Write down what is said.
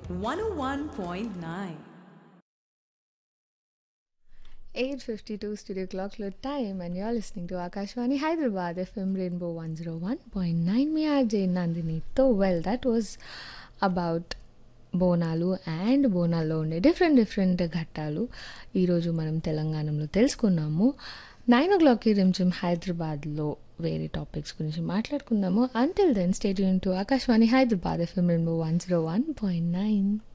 101.9. 8.52 studio clock లో time and you're listening to Akashwani Hyderabad FM Rainbow 101.9 మీ RJ నందినితో well that was about Bonalu and బోనాల్లో ఉండే different different ఘట్టాలు ఈరోజు మనం తెలంగాణలో తెలుసుకున్నాము నైన్ ఓ క్లాక్కి రిమ్జిమ్ హైదరాబాద్లో వేరే టాపిక్స్ గురించి మాట్లాడుకుందాము until then stay tuned to Akashvani Hyderabad FM rainbow one zero one point nine